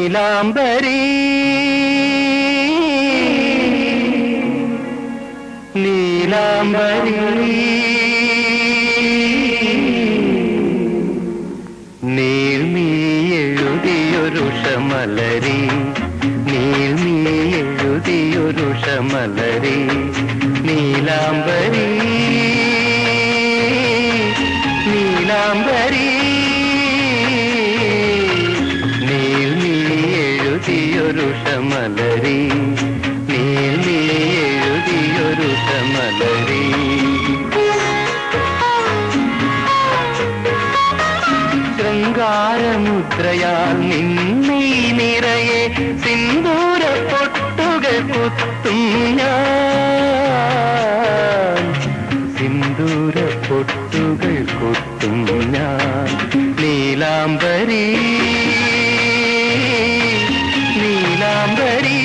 നീലാംബരി നീലാംബരി നീൾമീ എഴുതിയൊരു ഷമലരി നീൾമീ എഴുതിയൊരു ഷമലരി നീലാംബരി നീലാംബരി നീൾമീ എഴുതിയൊരു ഷമലരി നീൾമീ എഴുതിയൊരു ഷമലരി ശൃംഗാരമുദ്രയാൽ നിന്നീ നിറയെ സിന്ദൂര പൊട്ടുകൾ കുത്തും ഞാൻ സിന്ദൂര പൊട്ടുകൾ കുത്തും ഞാൻ നീലാംബരി നീലാംബരി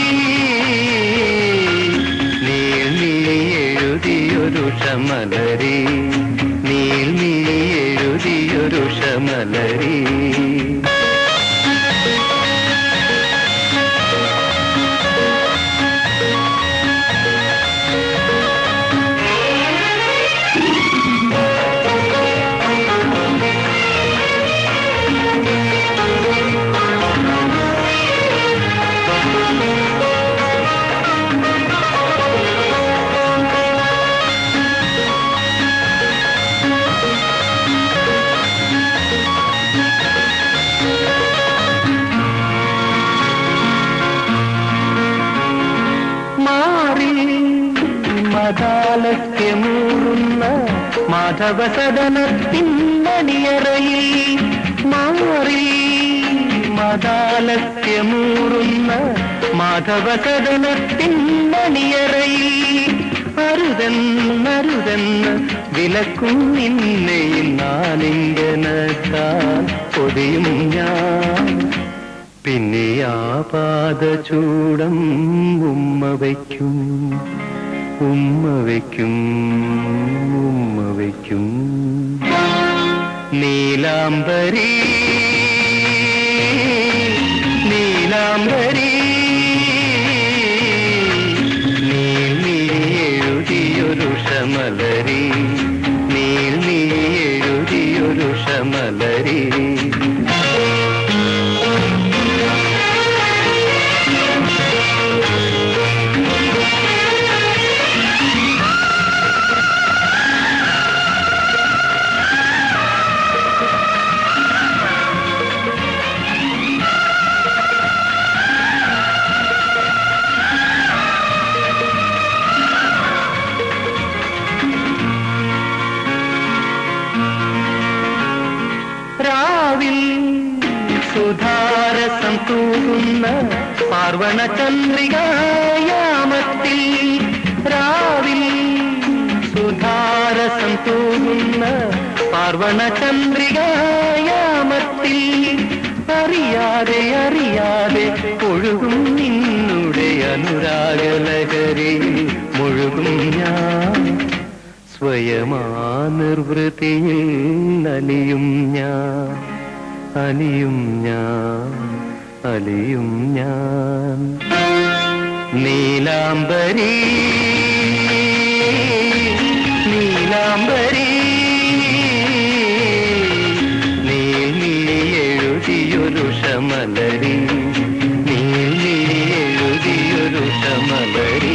നീൾ നീ എഴുതിയൊരു ഷമലരി നീൾ നീ എഴുതിയൊരു ഷമലരി മാറി മതാലക്യമൂറുന്ന മാധവസദനത്തിൻ മണിയറയിൽ മാറി മതാലക്യമൂറുന്ന മാധവസദനത്തിൻ മണിയറയിൽ അരുതെന്നരുതെന്ന് വിലക്കും നിന്നെ നാലിംഗനത്താൽ പൊതിയും ഞാൻ പിന്നെ ആ പാദചൂടം ഉമ്മ വയ്ക്കും ഉമ്മ വയ്ക്കും ഉമ്മ വയ്ക്കും നീലാംബരി നീലാംബരി നീൽ നീ എഴുതിയൊരു ഷമലരി നീൽ നീ എഴുതിയൊരു ഷമലരി രാവിൽ സുധാരസം തൂകുന്ന പാർവണ ചന്ദ്രികായാമത്തിൽ രാവിൽ സുധാരസം തൂകുന്ന പാർവണ ചന്ദ്രികായാമത്തിൽ അറിയാതെ അറിയാതെ ഒഴുകും നിന്നുടെ അനുരാഗലഹരിയിൽ മുഴുകും ഞാൻ സ്വയമാ നിർവൃതിയിൽ അലിയും ഞാൻ അലിയും ഞാൻ അലിയും ഞാൻ നീലാംബരി നീലാംബരി നീൽ നീ എഴുതിയൊരു ഷമലരി നീൽ നീ എഴുതിയൊരു ഷമലരി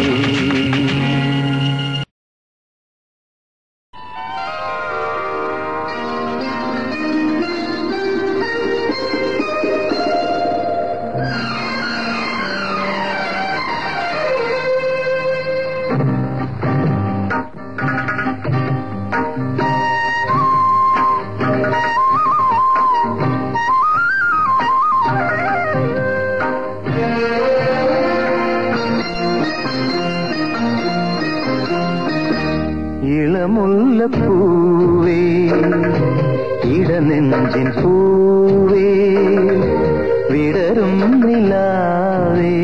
ഇളമുല്ലപ്പൂവേ ഇടനെഞ്ചിൻ പൂവേ വിടരും നിലാവേ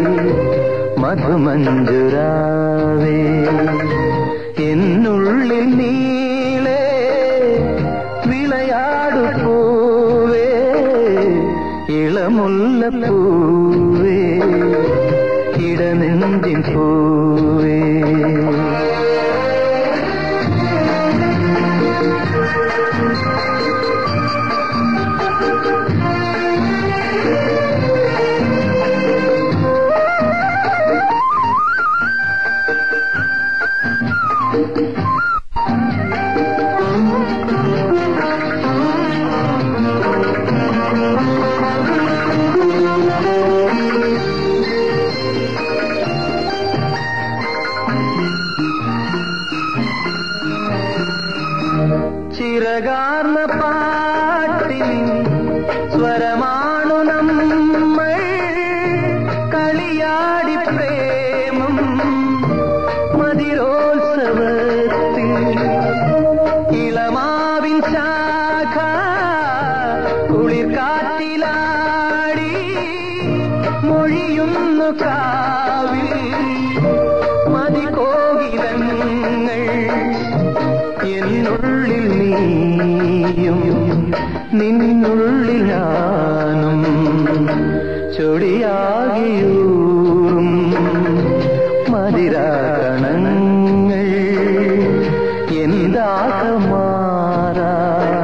മധുമഞ്ജുരാവേ എന്നുള്ളിൽ നീളേ വിളയാടു പൂവേ ഇള ഇളമുല്ലപ്പൂവേ ഇടനെഞ്ചിൻ പൂവേ ചിറകാർന്ന പാട്ടിൻ സ്വരമാണു നമ്മൾ കളിയാടി പ്രേമം മതിരോത്സവത്തിൽ ഇളമാവിൻ ശാഖ കുളിർ കാറ്റിലാടി മൊഴിയുന്നു കാവിൽ മതികോകിലങ്ങൾ എന്നുള്ളിൽ നീയും നിന്നുള്ളിൽ ഞാനും ചൊടിയാകിയൂറും മതിരാകണങ്ങൾ എന്താകമാറാ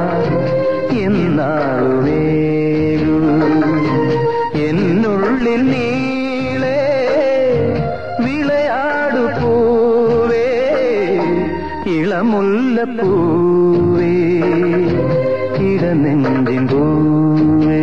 എന്നാളുമേകൂ എന്നുള്ളിൽ നീളെ വിളയാടു പൂവേ ഇളമുല്ലപ്പൂവേ ഇടനെഞ്ചിൻ പൂവേ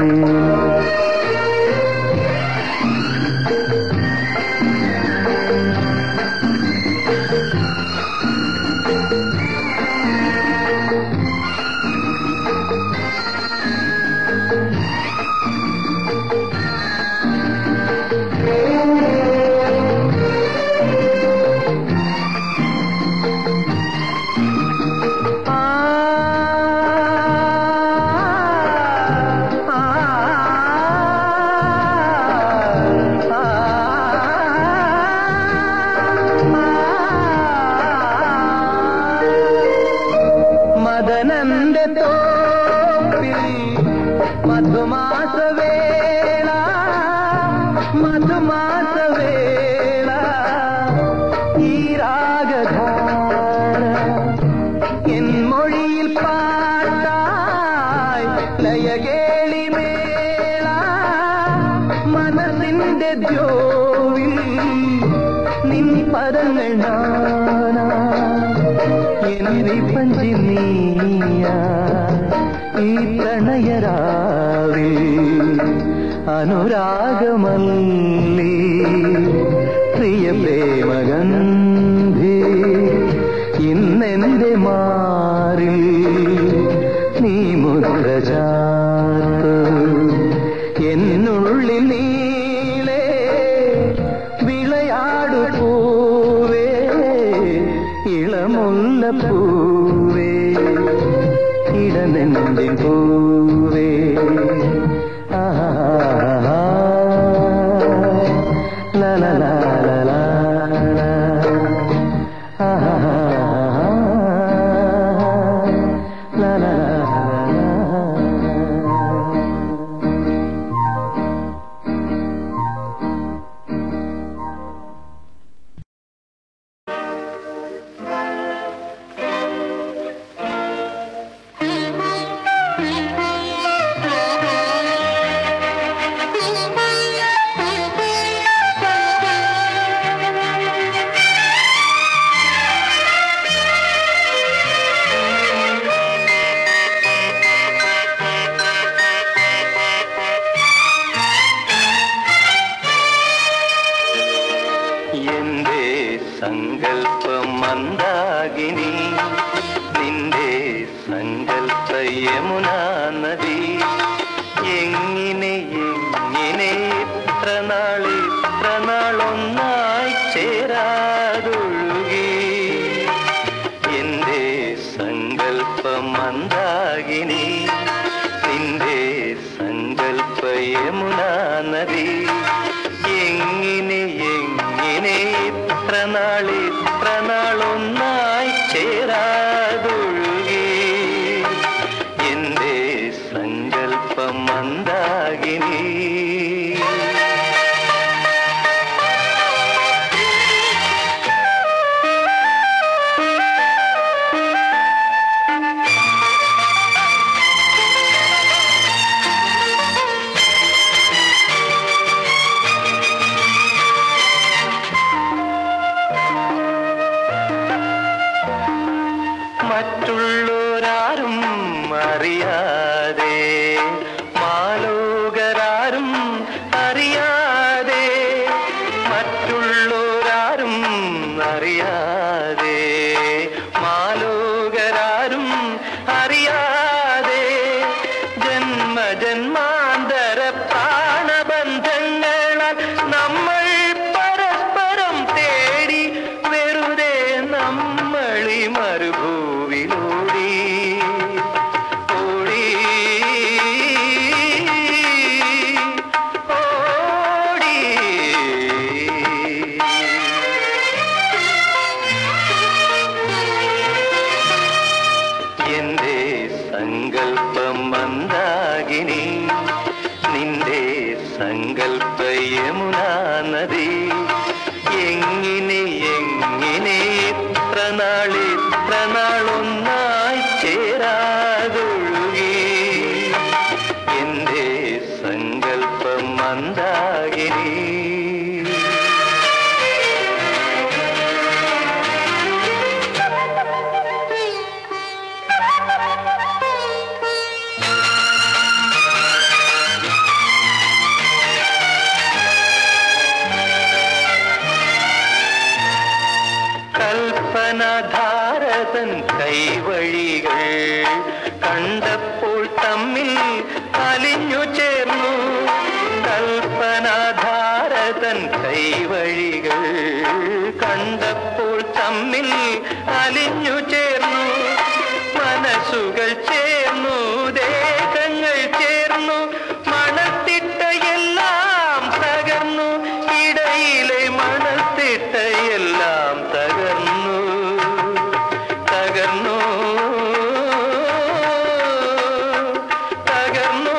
മദനന്റെ തോപ്പിൽ മധുമാസവേള മധുമാസവേള ഈ രാഗധാര എൻ മൊഴിയിൽ പാട്ടായി ലയകേളി മേള മനസ്സിന്റെ ദ്യോവിൽ നിൻ പദങ്ങൾ നാനാ എന്നെ പഞ്ചി നീയ ഈ പ്രണയരാവിൽ അനുരാഗമല്ലി പ്രിയ പ്രേമഗന്ധി ഇന്നെന്റെ മാറിൽ നീ മുദ്ര ചാർത്ത് എന്നുള്ളിൽ നീളെ വിളയാടു പൂവേ ഇളമുല്ല പൂവേ ഇടനെഞ്ചിൻ പൂവേ ആഹാ ല ല ല ല ല ല. ആഹാ ല ല ല ല ല. എന്റെ സങ്കല്പം മന്ദാകിനി നിന്റെ സങ്കല്പ യമുനാ നദി എങ്ങനെ എങ്ങനെ ഇത്ര നാള് ഇത്ര നാളൊന്നായി ചേരാതൊഴുകി എന്റെ സങ്കല്പ മന്ദാകിനി നിന്റെ സങ്കല്പ യമുനാ നദി എങ്ങനെ എങ്ങനെ ഇത്ര നാള് ഇത്ര നാളൊന്നായി ചേരാതൊഴുകി എന്റെ സങ്കല്പം മന്ദാകിനി മന്ദാകിനി മറ്റുള്ളവരാരും അറിയാതെ മാലോകരാരും അറിയാതെ മറ്റുള്ളവരാരും അറിയാതെ മാലോകരാരും അറിയാതെ ജന്മജന്മാന്തര പ്രാണബന്ധങ്ങളാൽ നമ്മൾ പരസ്പരം തേടി വെറുതെ നമ്മളി മരുഭൂവിലൂടി ഓടി ഓടി എന്റെ സങ്കല്പം മന്ദാകിനി നിന്റെ സങ്കല്പ യമുനാ നദി എങ്ങനെ എങ്ങനെ ഇത്ര നാൾ ഇത്ര നാളൊന്നായി ചേരാതൊഴുകി എന്റെ സങ്കല്പം മന്ദാകിനി കൽപ്പനധാരതൻ കൈവഴികൾ കണ്ടപ്പോൾ തമ്മിൽ അലിഞ്ഞു ചേർന്നു കൽപ്പനധാരതൻ കൈവഴികൾ കണ്ടപ്പോൾ തമ്മിൽ അലിഞ്ഞു ചേർന്നു മനസ്സുകൾ ചേർന്നു ദേഹങ്ങൾ ചേർന്നു മണത്തിട്ടയെല്ലാം തകർന്നു ഇടയിലെ മണത്തിട്ടയെല്ലാം തകർന്നു തകർന്നു തകർന്നു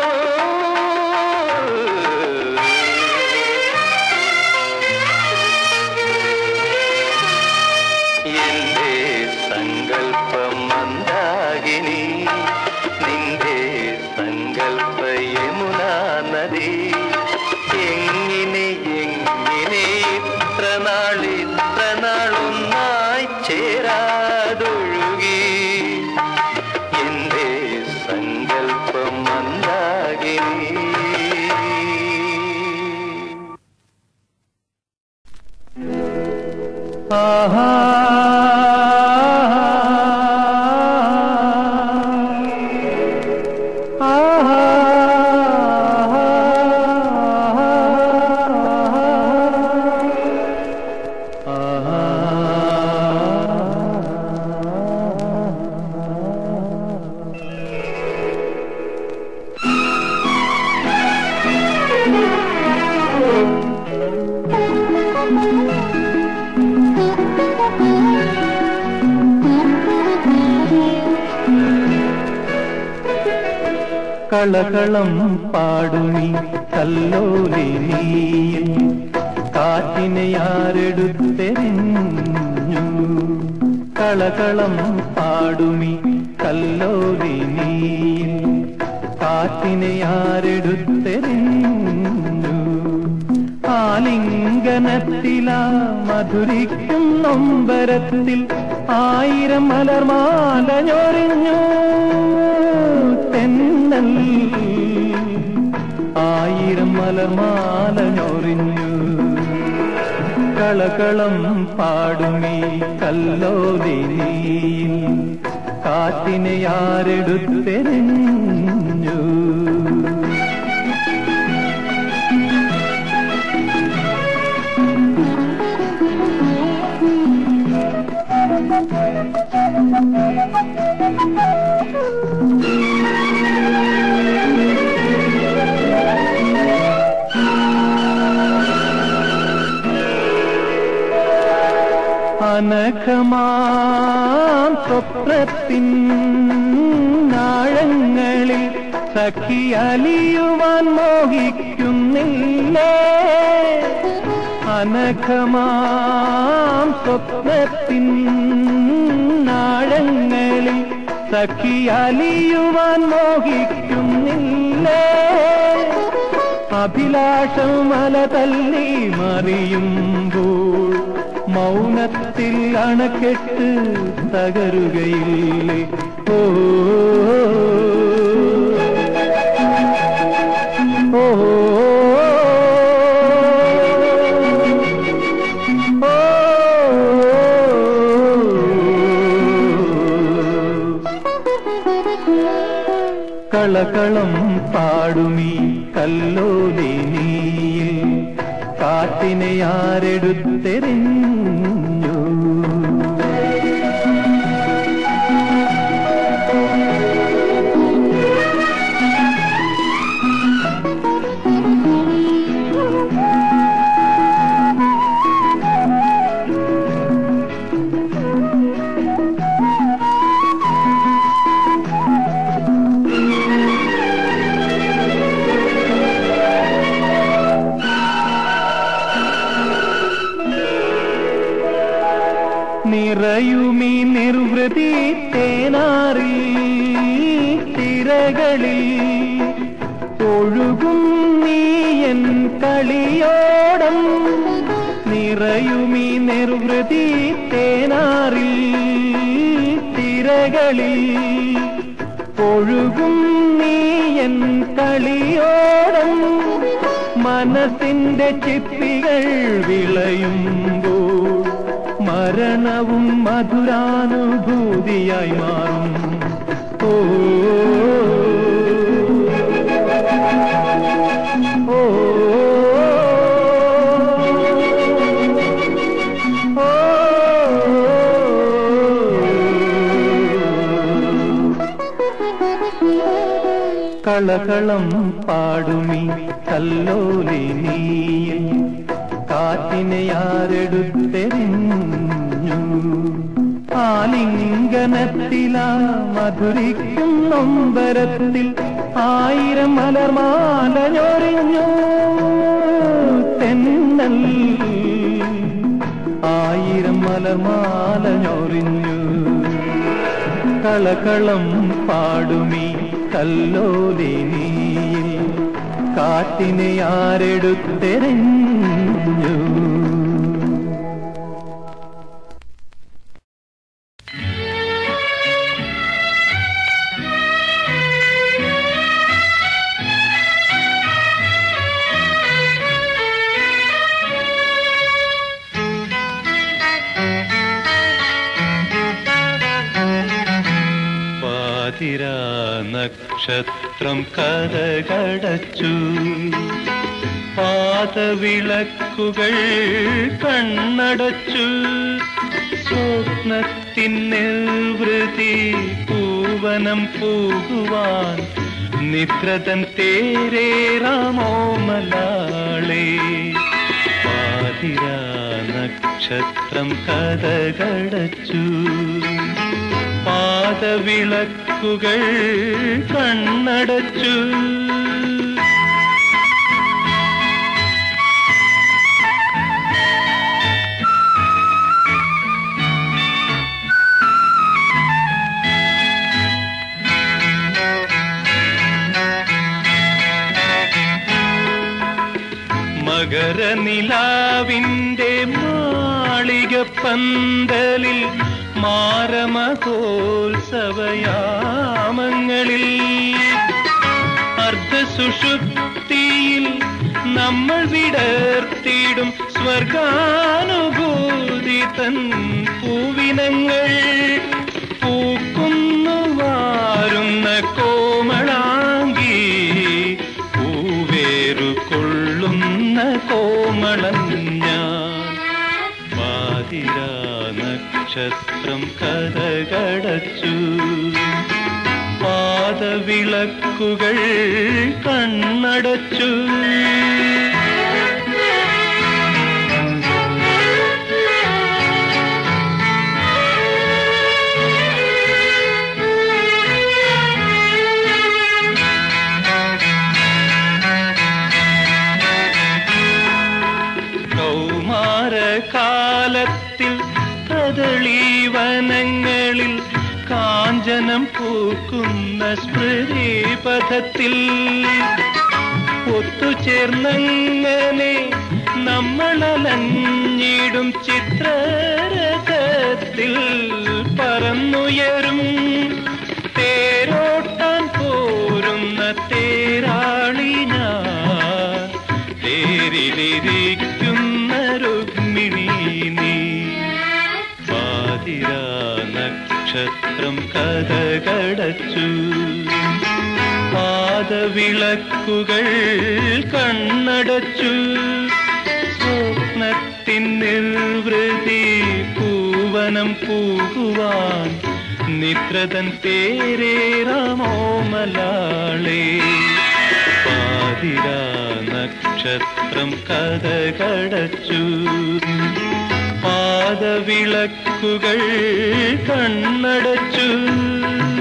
എന്റെ സങ്കല്പം മന്ദാകിനി നിന്റെ സങ്കല്പ യമുനാ നദി എങ്ങനെ എങ്ങനെ ഇത്ര നാൾ ഇത്ര നാളൊന്നായി ചേരാതൊഴുകി എന്റെ സങ്കല്പം മന്ദാകിനി ആഹാ ആഹാ കളകളം പാടുമി കല്ലോലി നീയിൽ കാറ്റിനെ ആരെടുത്തെറിഞ്ഞു കളകളം പാടുമി കല്ലോലി നീയിൽ കാറ്റിനെ ആരെടുത്തെറിഞ്ഞു ആലിംഗനത്തിലാ മധുരിക്കും നൊമ്പരത്തിൽ ആയിരം മലർമാല ഞൊറിഞ്ഞു തെന്നൽ ആയിരം മലർമാല ഞൊറിഞ്ഞു കളകളം പാടുമീ കല്ലോലിനിയിൽ കാറ്റിനെ ആരെടുത്തെറിഞ്ഞു അനഘമാം സ്വപ്നത്തിൻ നാഴങ്ങളിൽ സഖി അലിയുവാൻ മോഹിക്കുന്നില്ലേ അനഘമാം സ്വപ്നത്തിൻ നാഴങ്ങളിൽ സഖി അലിയുവാൻ മോഹിക്കുന്നില്ലേ അഭിലാഷം മല തല്ലി മറിയുമ്പോൾ മൗനത്തിൽ അണക്കെട്ട് തകരുകയില്ലേ ഓ ഓ കളകളം പാടുമീ കല്ലോലിനിയിൽ കാറ്റിനെ ആരെടുത്തെറിഞ്ഞു നിറയുമീ നിർവൃതി തേനാറിൽ തിരകളിൽ ഒഴുകും നീയൻ കളിയോടം നിറയുമീ നിർവൃതി തേനാറിൽ തിരകളിൽ ഒഴുകും നീയൻ കളിയോടം മനസ്സിന്റെ ചിപ്പികൾ വിളയുമ്പോൾ മരണവും മധുരാനുഭൂതിയായി മാറും ഓ ഓ കളകളം പാടുമീ കല്ലോലിനിയിൽ കാറ്റിനെ ആരെടുത്തെറിഞ്ഞു ആലിംഗനത്തിലാ മധുരിക്കും നൊമ്പരത്തിൽ ആയിരം മലർമാല ഞൊറിഞ്ഞു തെന്നൽ ആയിരം മലർമാല ഞൊറിഞ്ഞു കളകളം പാടുമീ കല്ലോലിനിയിൽ കാറ്റിനെ ആരെടുത്തെറിഞ്ഞു പാതിരാ നക്ഷത്രം കരകടച്ചു പാതവിളക്കുകൾ കണ്ണടച്ചു സ്വപ്നത്തിൻ നിർവൃതി പൂവനം പോകുവാൻ നിദ്രതൻ തേരേറാമോ മലാളേ പാതിരാ നക്ഷത്രം കഥകടച്ചു പാദവിളക്കുകൾ കണ്ണടച്ചു മകരനിലാവിൻ്റെ മാളിക പന്തലിൽ മാരമഹോത്സവയാമങ്ങളിൽ അർദ്ധസുഷുപ്തിയിൽ നമ്മൾ വിടർത്തിയിടും സ്വർഗാനുഭൂതി തൻ പൂവിനങ്ങൾ പൂക്കുന്നു വാരുന്ന കോമളാങ്കി പൂവേറു കൊള്ളുന്ന കോമളം ഞാൻ പാതിരാ നക്ഷത്രം കഥകടച്ചു പാദവിളക്കുകൾ കണ്ണടച്ചു സ്മൃതി പഥത്തിൽ ഒത്തുചേർന്നങ്ങനെ നമ്മളലഞ്ഞിടും ചിത്രരഥത്തിൽ പറന്നുയരും തേരോട്ടാൻ പോരുന്ന തേരാളി ഞാൻ തേരിലിരിക്കുന്ന രുക്മിണി നീ പാതിരാ നക്ഷത്രം കഥകടച്ചു പാദവിളക്കുകൾ കണ്ണടച്ചു സ്വപ്നത്തിൻ നിർവൃതി പൂവനം പൂകുവാൻ നിദ്രതൻ പേരേറാമോമലാളേ പാതിരാ നക്ഷത്രം കഥകടച്ചു പാദവിളക്കുകൾ കണ്ണടച്ചു